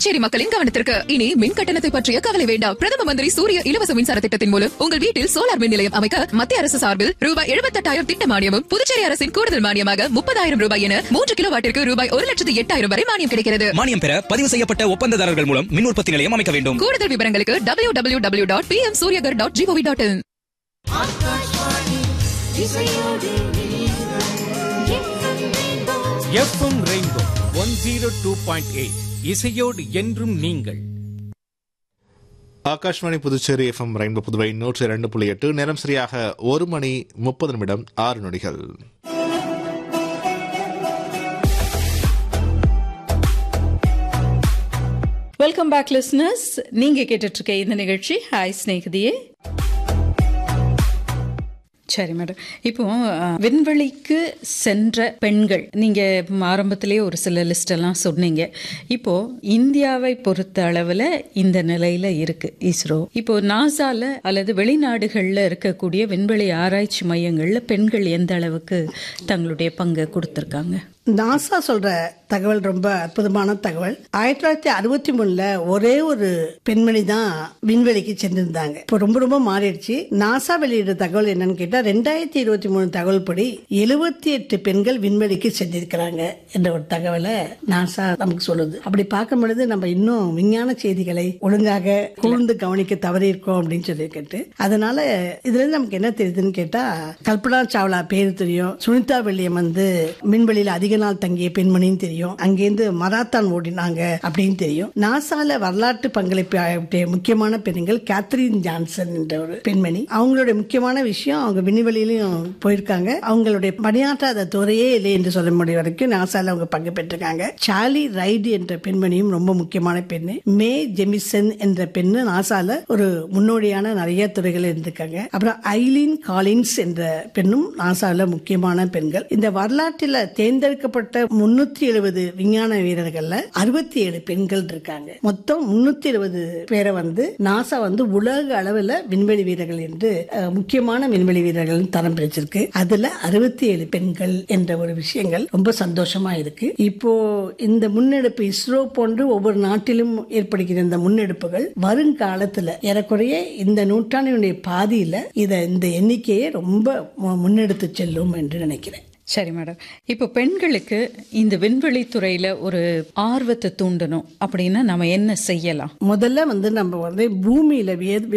புதுச்சேரி மக்களின் கவனத்திற்கு இனி மின் கட்டணத்தை பற்றிய கவலை வேண்டாம் பிரதம மந்திரி சூரிய இலவச மின்சார திட்டத்தின் மூலம் உங்கள் வீட்டில் சோலார் மின் நிலையம் அமைக்க மத்திய அரசு சார்பில் ரூபாய் எழுபத்தெட்டாயிரம் திட்ட மானியமும் புதுச்சேரி அரசின் கூடுதல் மானியமாக முப்பதாயிரம் ரூபாய் என மூன்று கிலோ வாட்டிற்கு ரூபாய் ஒரு லட்சத்து எட்டாயிரம் வரை மானியம் கிடைக்கிறது மானியம் பெற பதிவு செய்யப்பட்ட ஒப்பந்ததாரர்கள் மூலம் மின் உற்பத்தி நிலையம் அமைக்க வேண்டும் கூடுதல் விவரங்களுக்கு W W W dot P M Suryaghar dot GOV dot in FM Rainbow one zero two point eight இசையோடு என்றும் நீங்கள் ஆகாஷ்வாணி புதுச்சேரி எஃப்எம் ரெயின்போ புதுவை நூற்றி இரண்டு புள்ளி எட்டு நேரம் சரியாக ஒரு மணி முப்பது நிமிடம் ஆறு நொடிகள் வெல்கம் பேக் லிஸ்னர்ஸ் நீங்க கேட்டுட்டு இருக்க இந்த நிகழ்ச்சி ஹாய் ஸ்நேகிதியே சரி மேடம் இப்போ அஹ், விண்வெளிக்கு சென்ற பெண்கள் நீங்க ஆரம்பத்திலேயே ஒரு சில லிஸ்ட் எல்லாம் சொன்னீங்க இப்போ இந்தியாவை பொறுத்த அளவுல இந்த நிலையில இருக்கு இஸ்ரோ இப்போ நாசால அல்லது வெளிநாடுகள்ல இருக்கக்கூடிய விண்வெளி ஆராய்ச்சி மையங்கள்ல பெண்கள் எந்த அளவுக்கு தங்களுடைய பங்கை கொடுத்திருக்காங்க நாசா சொல்ற தகவல் ரொம்ப அற்புதமான தகவல் ஆயிரத்தி தொள்ளாயிரத்தி அறுபத்தி மூணுல ஒரே ஒரு பெண்மணி தான் விண்வெளிக்கு சென்றிருந்தாங்க இப்போ ரொம்ப ரொம்ப மாறிடுச்சு நாசா வெளியிடுற தகவல் என்னன்னு கேட்டா ரெண்டாயிரத்தி இருபத்தி மூணு தகவல் படி எழுபத்தி எட்டு பெண்கள் விண்வெளிக்கு சென்றிருக்கிறாங்க என்ற ஒரு தகவலை நாசா நமக்கு சொல்லுது அப்படி பார்க்கும் பொழுது நம்ம இன்னும் விஞ்ஞான செய்திகளை ஒழுங்காக கூர்ந்து கவனிக்க தவறி இருக்கோம் அப்படின்னு சொல்லி கேட்டு அதனால இதுல இருந்து நமக்கு என்ன தெரியுதுன்னு கேட்டா கல்பனா சாவ்லா பேர் தெரியும் சுனிதா வில்லியம் வந்து விண்வெளியில அதிக நாள் தங்கிய பெண்மணின்னு தெரியும் அங்கேருந்து மராத்தான் ஓடினாங்க அப்படின்னு தெரியும் நாசால வரலாற்று பங்களிப்பு ஆற்றிய முக்கியமான பெண்கள் கேத்ரின் ஜான்சன் என்ற ஒரு பெண்மணி அவங்களுடைய முக்கியமான விஷயம் அவங்க விண்வெளியிலும் போயிருக்காங்க அவங்களுடைய பணியாற்றாத துறையே இல்லை என்று சொல்ல முடியும் வரைக்கும் நாசால அவங்க பங்கு பெற்றிருக்காங்க சார்லி ரைடு என்ற பெண்மணியும் ரொம்ப முக்கியமான பெண்ணு மே ஜெமிசன் என்ற பெண்ணு நாசால ஒரு முன்னோடியான நிறைய துறைகள் இருந்திருக்காங்க அப்புறம் ஐலின் காலின்ஸ் என்ற பெண்ணும் நாசால முக்கியமான பெண்கள் இந்த வரலாற்றில் தேர்ந்தெடுக்கப்பட்ட முன்னூத்தி எழுபது விஞ்ஞான வீரர்கள்ல அறுபத்தி ஏழு பெண்கள் இருக்காங்க மொத்தம் முன்னூத்தி எழுபது பேரை வந்து நாசா வந்து உலக அளவில் விண்வெளி வீரர்கள் என்று அஹ், முக்கியமான விண்வெளி வீரர்கள் தரம் பிரிச்சிருக்கு அதுல அறுபத்தி ஏழு பெண்கள் என்ற ஒரு விஷயங்கள் ரொம்ப சந்தோஷமா இருக்கு இப்போ இந்த முன்னெடுப்பு இஸ்ரோ போன்று ஒவ்வொரு நாட்டிலும் ஏற்படுகிற இந்த முன்னெடுப்புகள் வருங்காலத்துல ஏறக்குறைய இந்த நூற்றாண்டினுடைய பாதியில இத இந்த எண்ணிக்கையை ரொம்ப மு- முன்னெடுத்து செல்லும் என்று நினைக்கிறேன் சரி மேடம் இப்போ பெண்களுக்கு இந்த விண்வெளி துறையில ஒரு ஆர்வத்தை தூண்டணும் அப்படின்னா நம்ம என்ன செய்யலாம் முதல்ல வந்து நம்ம வந்து பூமியில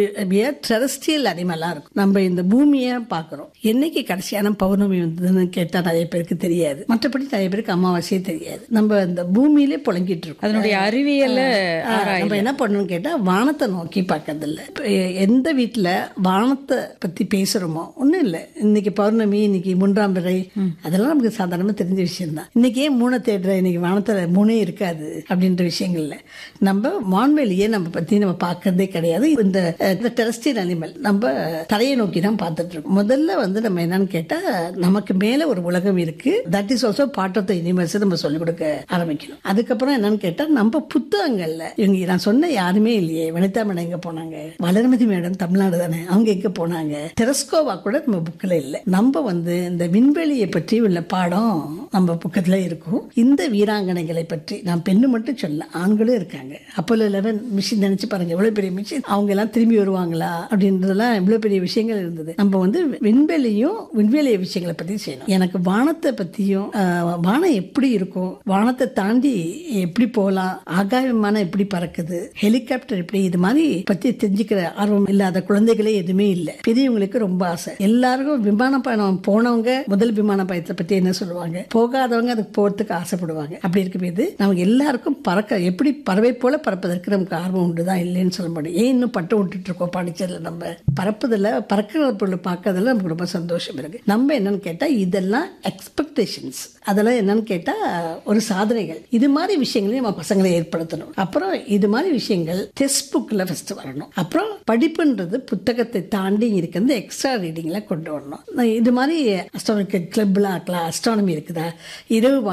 டெரஸ்டியல் அனிமலா இருக்கும் நம்ம இந்த பூமியை பார்க்கிறோம் என்னைக்கு கடைசியான பௌர்ணமி வந்ததுன்னு கேட்டா நிறைய பேருக்கு தெரியாது மற்றபடி நிறைய பேருக்கு அமாவாசையே தெரியாது நம்ம இந்த பூமியிலே புழங்கிட்டு இருக்கோம் அதனுடைய அறிவியலை ஆ, நம்ம என்ன பண்ணணும்னு கேட்டா வானத்தை நோக்கி பார்க்கறது இல்ல இப்ப எ- எந்த வீட்டுல வானத்தை பத்தி பேசுறோமோ ஒண்ணும் இல்ல இன்னைக்கு பௌர்ணமி இன்னைக்கு மூன்றாம் பிறை அதெல்லாம் நமக்கு சாதாரணமா தெரிஞ்ச விஷயம் தான் இன்னைக்கு ஏன் மூணை தேடுற இன்னைக்கு வானத்துல மூணே இருக்காது அப்படின்ற விஷயங்கள்ல நம்ம வான்வெளியை நம்ம பத்தி நம்ம பார்க்கறதே கிடையாது இந்த டெரஸ்டியல் அனிமல் நம்ம தரையை நோக்கி தான் பார்த்துட்டு இருக்கோம் முதல்ல வந்து நம்ம என்னன்னு கேட்டா நமக்கு மேல ஒரு உலகம் இருக்கு that is also part of the universe நம்ம சொல்லிக் கொடுக்க ஆரம்பிக்கணும் அதுக்கப்புறம் என்னன்னு கேட்டா நம்ம புத்தகங்கள்ல இவங்க நான் சொன்ன யாருமே இல்லையே வனிதா மேடம் எங்க போனாங்க வளர்மதி மேடம் தமிழ்நாடு தானே அவங்க எங்க போனாங்க டெரஸ்கோவா கூட நம்ம புக்கில் இல்லை நம்ம வந்து இந்த விண்வெளியை பற்றி உள்ள பாடம் நம்ம புக்கத்துல இருக்கும் இந்த வீராங்கனைகளை பற்றி நான் பெண்ணு மட்டும் சொல்ல ஆண்களும் இருக்காங்க அப்போலோ லெவன் மிஷின் நினைச்சு பாருங்க எவ்வளவு பெரிய மிஷின் அவங்க எல்லாம் திரும்பி வருவாங்களா அப்படின்றதெல்லாம் எவ்வளவு பெரிய விஷயங்கள் இருந்தது நம்ம வந்து விண்வெளியும் விண்வெளி விஷயங்களை பத்தி செய்யணும் எனக்கு வானத்தை பத்தியும் ஆஹ், வானம் எப்படி இருக்கும் வானத்தை தாண்டி எப்படி போகலாம் ஆகாய விமானம் எப்படி பறக்குது ஹெலிகாப்டர் எப்படி இது மாதிரி பத்தி தெரிஞ்சுக்கிற ஆர்வம் இல்லாத குழந்தைகளே எதுவுமே இல்லை பெரியவங்களுக்கு ரொம்ப ஆசை எல்லாருக்கும் விமான பயணம் போனவங்க முதல் விமான பயணத்தை பத்தி என்ன சொல்லுவாங்க போகாதவங்க அதுக்கு போறதுக்கு ஆசைப்படுவாங்க அப்படி இருக்கும்போது நமக்கு எல்லாருக்கும் பறக்க எப்படி பறவை போல பறப்பதற்கு நமக்கு ஆர்வம் உண்டுதான் இல்லைன்னு சொல்ல முடியும் ஏன் இன்னும் பட்டு விட்டுட்டு இருக்கோம் பாண்டிச்சேரியில் நம்ம பறப்பதில் பறக்கிற பொருள் பார்க்கறதுல நமக்கு ரொம்ப சந்தோஷம் இருக்கு நம்ம என்னன்னு கேட்டா இதெல்லாம் எக்ஸ்பெக்டேஷன்ஸ் அதெல்லாம் என்னன்னு கேட்டா ஒரு சாதனைகள் இது மாதிரி விஷயங்களையும் நம்ம பசங்களை ஏற்படுத்தணும் அப்புறம் இது மாதிரி விஷயங்கள் டெக்ஸ்ட் புக்கில் ஃபர்ஸ்ட் வரணும் அப்புறம் படிப்புன்றது புத்தகத்தை தாண்டி இருக்கிறது எக்ஸ்ட்ரா ரீடிங்ல கொண்டு வரணும் இது மாதிரி அஸ்ட்ரானமிக்கல் கிளப்லாம் ஆக்கலாம் அஸ்ட்ரானமி இருக்குதா இரவு